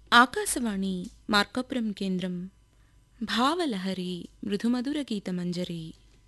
ఆకాశవాణి మార్కాపురం కేంద్రం భావలహరి మృదుమధుర గీతమంజరి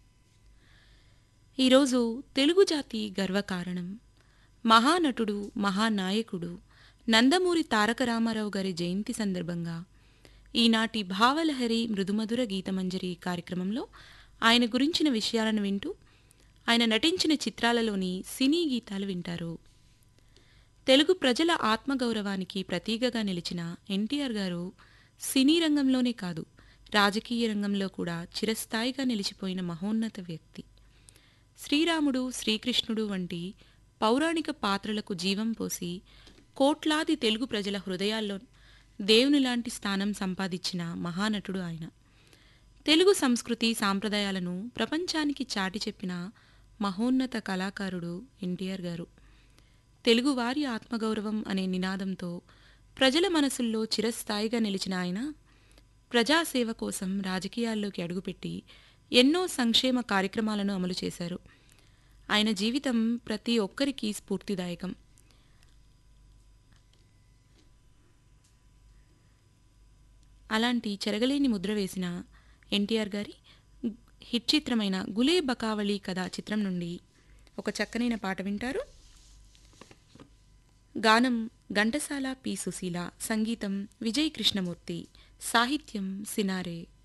ఈరోజు తెలుగు జాతి గర్వకారణం మహానటుడు మహానాయకుడు నందమూరి తారక రామారావు గారి జయంతి సందర్భంగా ఈనాటి భావలహరి మృదుమధుర గీతమంజరి కార్యక్రమంలో ఆయన గురించిన విషయాలను వింటూ ఆయన నటించిన చిత్రాలలోని సినీ గీతాలు వింటారు తెలుగు ప్రజల ఆత్మగౌరవానికి ప్రతీకగా నిలిచిన ఎన్టీఆర్ గారు సినీ రంగంలోనే కాదు రాజకీయ రంగంలో కూడా చిరస్థాయిగా నిలిచిపోయిన మహోన్నత వ్యక్తి శ్రీరాముడు శ్రీకృష్ణుడు వంటి పౌరాణిక పాత్రలకు జీవం పోసి కోట్లాది తెలుగు ప్రజల హృదయాల్లో దేవుని లాంటి స్థానం సంపాదించిన మహానటుడు ఆయన తెలుగు సంస్కృతి సాంప్రదాయాలను ప్రపంచానికి చాటి చెప్పిన మహోన్నత కళాకారుడు ఎన్టీఆర్ గారు తెలుగువారి ఆత్మగౌరవం అనే నినాదంతో ప్రజల మనసుల్లో చిరస్థాయిగా నిలిచిన ఆయన ప్రజాసేవ కోసం రాజకీయాల్లోకి అడుగుపెట్టి ఎన్నో సంక్షేమ కార్యక్రమాలను అమలు చేశారు ఆయన జీవితం ప్రతి ఒక్కరికి స్ఫూర్తిదాయకం అలాంటి చెరగలేని ముద్ర వేసిన ఎన్టీఆర్ గారి హిట్ చిత్రమైన గులే బకావళి కథ చిత్రం నుండి ఒక చక్కనైన పాట వింటారు గానం ఘంటసాల పి సుశీల సంగీతం విజయ్ కృష్ణమూర్తి సాహిత్యం సినారే